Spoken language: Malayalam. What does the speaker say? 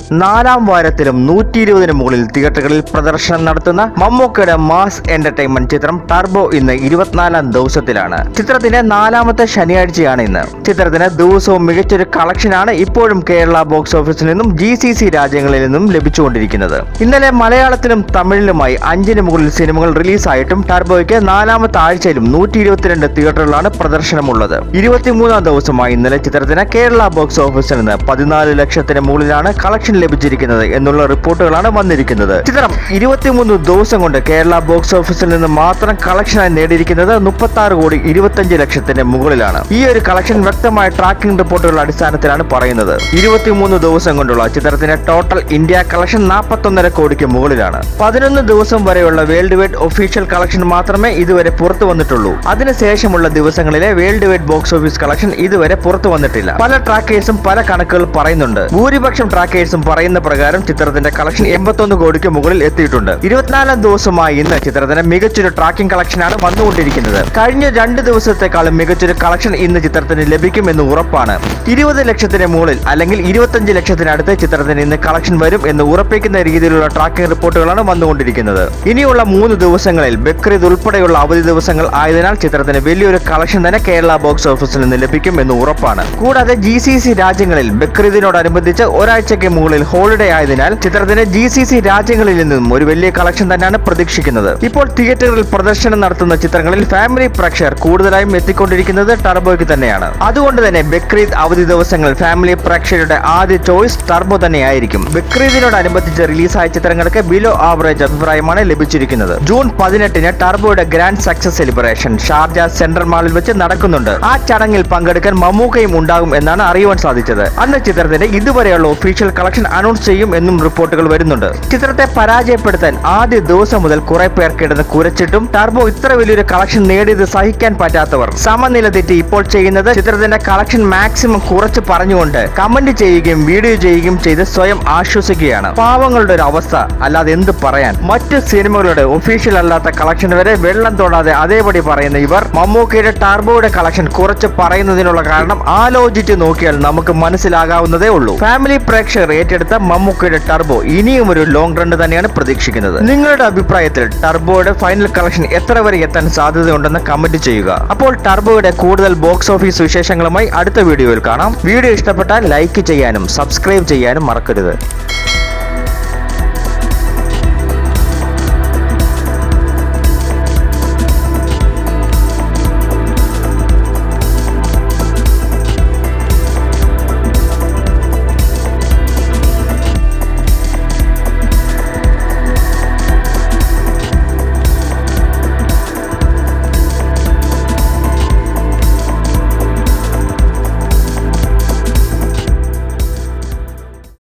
നാലാം വാരത്തിലും നൂറ്റി ഇരുപതിന് മുകളിൽ തിയേറ്ററുകളിൽ പ്രദർശനം നടത്തുന്ന മമ്മൂക്കയുടെ മാസ് എന്റർടൈൻമെന്റ് ചിത്രം ടർബോ ഇന്ന് ഇരുപത്തിനാലാം ദിവസത്തിലാണ് ചിത്രത്തിന്റെ നാലാമത്തെ ശനിയാഴ്ചയാണ് ഇന്ന് ചിത്രത്തിന് ദിവസവും മികച്ചൊരു കളക്ഷനാണ് ഇപ്പോഴും കേരള ബോക്സ് ഓഫീസിൽ നിന്നും ജി സി സി രാജ്യങ്ങളിൽ നിന്നും ലഭിച്ചുകൊണ്ടിരിക്കുന്നത് ഇന്നലെ മലയാളത്തിലും തമിഴിലുമായി അഞ്ചിന് മുകളിൽ സിനിമകൾ റിലീസായിട്ടും ടർബോയ്ക്ക് നാലാമത്തെ ആഴ്ചയിലും നൂറ്റി ഇരുപത്തിരണ്ട് തിയേറ്ററുകളാണ് പ്രദർശനമുള്ളത് ഇരുപത്തിമൂന്നാം ദിവസമായി ഇന്നലെ ചിത്രത്തിന് കേരള ബോക്സ് ഓഫീസിൽ നിന്ന് പതിനാല് ലക്ഷത്തിന് മുകളിലാണ് കളക്ഷൻ ലഭിച്ചിരിക്കുന്നത് എന്നുള്ള റിപ്പോർട്ടുകളാണ് വന്നിരിക്കുന്നത് ചിത്രം ഇരുപത്തിമൂന്ന് ദിവസം കൊണ്ട് കേരള ബോക്സ് ഓഫീസിൽ നിന്ന് മാത്രം കളക്ഷനായി നേടിയിരിക്കുന്നത് മുപ്പത്തി ആറ് കോടി ഇരുപത്തഞ്ച് ലക്ഷത്തിന്റെ മുകളിലാണ് ഈ ഒരു കളക്ഷൻ വ്യക്തമായ ട്രാക്കിംഗ് റിപ്പോർട്ടുകളുടെ അടിസ്ഥാനത്തിലാണ് പറയുന്നത് ഇരുപത്തിമൂന്ന് ദിവസം കൊണ്ടുള്ള ചിത്രത്തിന്റെ ടോട്ടൽ ഇന്ത്യ കളക്ഷൻ നാൽപ്പത്തൊന്നര കോടിക്ക് മുകളിലാണ് പതിനൊന്ന് ദിവസം വരെയുള്ള വേൾഡ് വൈഡ് ഒഫീഷ്യൽ കളക്ഷൻ മാത്രമേ ഇതുവരെ പുറത്തു വന്നിട്ടുള്ളൂ അതിനുശേഷമുള്ള ദിവസങ്ങളിലെ worldwide box office collection ഇതുവരെ പുറത്തു വന്നിട്ടില്ല പല ട്രാക്കേഴ്സും പല കണക്കുകൾ പറയുന്നുണ്ട് ഭൂരിപക്ഷം ട്രാക്കേഴ്സും പറയുന്ന പ്രകാരം ചിത്രത്തിന്റെ കളക്ഷൻ എൺപത്തൊന്ന് കോടിക്ക് മുകളിൽ എത്തിയിട്ടുണ്ട് ഇരുപത്തിനാലാം ദിവസമായി ഇന്ന് ചിത്രത്തിന് മികച്ചൊരു ട്രാക്കിംഗ് കളക്ഷനാണ് വന്നുകൊണ്ടിരിക്കുന്നത് കഴിഞ്ഞ രണ്ട് ദിവസത്തെക്കാളും മികച്ചൊരു കളക്ഷൻ ഇന്ന് ചിത്രത്തിന് ലഭിക്കുമെന്ന് ഉറപ്പാണ് ഇരുപത് ലക്ഷത്തിന് മുകളിൽ അല്ലെങ്കിൽ ഇരുപത്തഞ്ച് ലക്ഷത്തിനടുത്ത് ചിത്രത്തിന് ഇന്ന് കളക്ഷൻ വരും എന്ന് ഉറപ്പിക്കുന്ന രീതിയിലുള്ള ട്രാക്കിംഗ് റിപ്പോർട്ടുകളാണ് വന്നുകൊണ്ടിരിക്കുന്നത് ഇനിയുള്ള മൂന്ന് ദിവസങ്ങളിൽ ബക്രീദ് ഉൾപ്പെടെയുള്ള അവധി ദിവസങ്ങൾ ആയതിനാൽ ചിത്രത്തിന് വലിയൊരു കളക്ഷൻ തന്നെ കേരള ബോക്സ് ഓഫീസിൽ നിന്ന് ലഭിക്കും എന്ന് ഉറപ്പാണ് കൂടാതെ ജി സി സി രാജ്യങ്ങളിൽ ബക്രീദിനോടനുബന്ധിച്ച് ഒരാഴ്ചയ്ക്ക് മുകളിൽ ഹോളിഡേ ആയതിനാൽ ചിത്രത്തിന് ജി സി സി രാജ്യങ്ങളിൽ നിന്നും ഒരു വലിയ കളക്ഷൻ തന്നെയാണ് പ്രതീക്ഷിക്കുന്നത് ഇപ്പോൾ തിയേറ്ററുകളിൽ പ്രദർശനം നടത്തുന്ന ചിത്രങ്ങളിൽ ഫാമിലി പ്രേക്ഷകർ കൂടുതലായും എത്തിക്കൊണ്ടിരിക്കുന്നത് ടർബോയ്ക്ക് തന്നെയാണ് അതുകൊണ്ട് തന്നെ ബക്രീദ് അവധി ദിവസങ്ങളിൽ ഫാമിലി പ്രേക്ഷകരുടെ ആദ്യ ചോയ്സ് ടർബോ തന്നെയായിരിക്കും ബക്രീദിനോടനുബന്ധിച്ച് റിലീസായ ചിത്രങ്ങൾക്ക് ബിലോ ആവറേജ് അഭിപ്രായമാണ് ലഭിച്ചിരിക്കുന്നത് ജൂൺ പതിനെട്ടിന് ടർബോയുടെ grand success celebration Sharjah central മാളിൽ വെച്ച് നടക്കുന്നുണ്ട് ആ ചടങ്ങിൽ പങ്കെടുക്കാൻ മമ്മൂക്കയും ഉണ്ടാകും എന്നാണ് അറിയുവാൻ സാധിച്ചത് അന്ന് ചിത്രത്തിന്റെ ഇതുവരെയുള്ള ഒഫീഷ്യൽ കളക്ഷൻ അനൗൺസ് ചെയ്യും എന്നും റിപ്പോർട്ടുകൾ വരുന്നുണ്ട് ചിത്രത്തെ പരാജയപ്പെടുത്താൻ ആദ്യ ദിവസം മുതൽ കുറെ പേർ കിടന്ന് കുരച്ചിട്ടും ടർബോ ഇത്ര വലിയൊരു കളക്ഷൻ നേടിയത് സഹിക്കാൻ പറ്റാത്തവർ സമനില തെറ്റി ഇപ്പോൾ ചെയ്യുന്നത് ചിത്രത്തിന്റെ കളക്ഷൻ മാക്സിമം കുറച്ച് പറഞ്ഞുകൊണ്ട് കമന്റ് ചെയ്യുകയും വീഡിയോ ചെയ്യുകയും ചെയ്ത് സ്വയം ആശ്വസിക്കുകയാണ് പാവങ്ങളുടെ ഒരു അവസ്ഥ അല്ലാതെ എന്ത് പറയാൻ മറ്റ് സിനിമകളുടെ ഒഫീഷ്യൽ അല്ലാത്ത കളക്ഷൻ വരെ വെള്ളം തൊടാതെ അതേപടി പറയുന്ന ഇവർ മമ്മൂക്കയുടെ ടർബോയുടെ കളക്ഷൻ കുറച്ച് പറയുന്നതിനുള്ള കാരണം ആലോചിച്ച് നോക്കിയാൽ നമുക്ക് മനസ്സിലാകാവുന്നതേ ഉള്ളൂ ഫാമിലി പ്രേക്ഷകർ ഏറ്റെടുത്ത മമ്മൂക്കയുടെ ടർബോ ഇനിയും ഒരു ലോങ് റൺ തന്നെയാണ് പ്രതീക്ഷിക്കുന്നത് നിങ്ങളുടെ അഭിപ്രായത്തിൽ ടർബോയുടെ ഫൈനൽ കളക്ഷൻ എത്ര വരെ എത്താൻ സാധ്യതയുണ്ടെന്ന് കമന്റ് ചെയ്യുക അപ്പോൾ ടർബോയുടെ കൂടുതൽ ബോക്സ് ഓഫീസ് വിശേഷങ്ങളുമായി അടുത്ത വീഡിയോയിൽ കാണാം വീഡിയോ ഇഷ്ടപ്പെട്ടാൽ ലൈക്ക് ചെയ്യാനും സബ്സ്ക്രൈബ് ചെയ്യാനും മറക്കരുത്